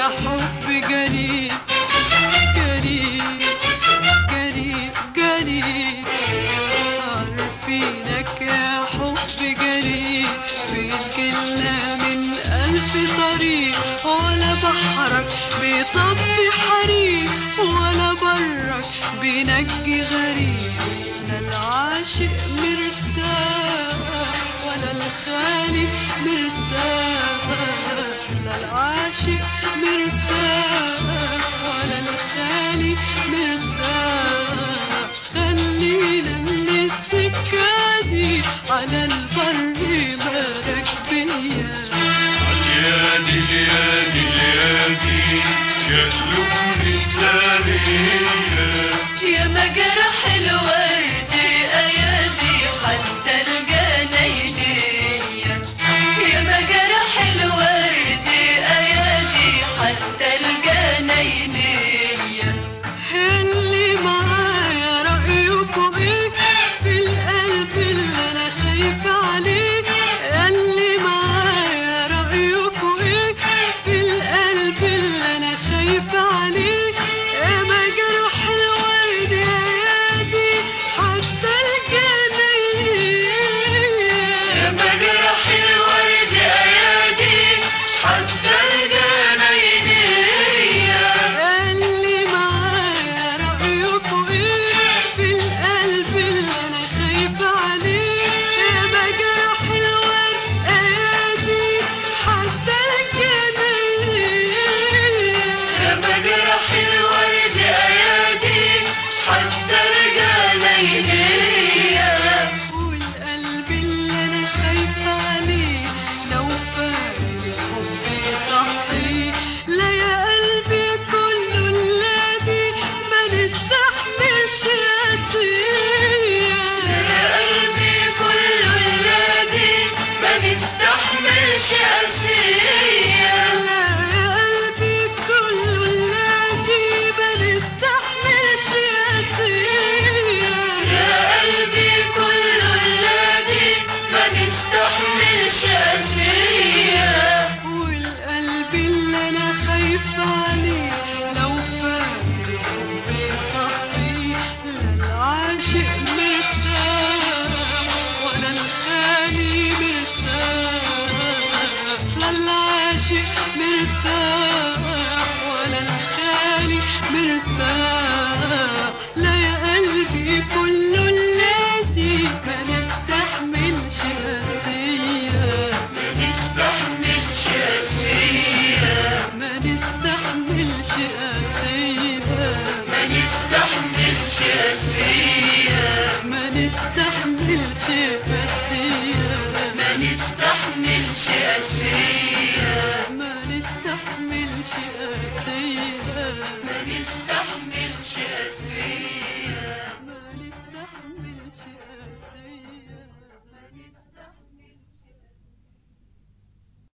حب جريء جريء جريء جريء عارفينك يا حب جريء بيجيلنا من ألف طريق ولا بحرك بيطفي حريق ولا برك بينجي غريب لا العاشق مرتاح ولا الخالي مرتاح لا العاشق مرتاح ولا الخالي مرتاح خلينا من السكة دي على البر بارك بيا اليادي اليادي اليادي يقلبني التاريخ يا مجرح الورد ايادي حتى الجناينية يا مجرح الورد ايادي حتى الجناينية اللي معايا رأيكم ايه في القلب اللي انا خايفة عليه اللي معايا رأيكم ايه في القلب اللي انا خايفة عليه يا مجرح الورد يا يادي حتى الجناية يا مجرح الورد ايادي حتى الجناينية اللي معايا رأيكم ايه في القلب اللي انا خايفة عليه يا مجرح الورد ايادي حتى الجناية يا مجرح الورد ايادي حتى الجناينية والقلب اللي انا خايفة عليه لو فاكر حبي صحي لا يا قلبي كله الذي ما نستحملش قاسية يا قلبي كله الذي ما نستحملش قاسية لا يا قلبي كله الذي ما نستحملش قاسية يا قلبي كله الذي ما نستحملش قاسية والقلب اللي انا خايفة عليه لو فاكر حبي صحي لا العاشق مرتاح ولا الخالي مرتاح لا العاشق مرتاح ولا الخالي مرتاح لا يا قلبي كله الذي ما نستحملش قاسية ما نستحملش قاسية ما نستحملش قاسية ما نستحملش قاسية ما نستحملش قاسية ما نستحملش قاسية ما نستحملش قاسية ما نستحملش قاسية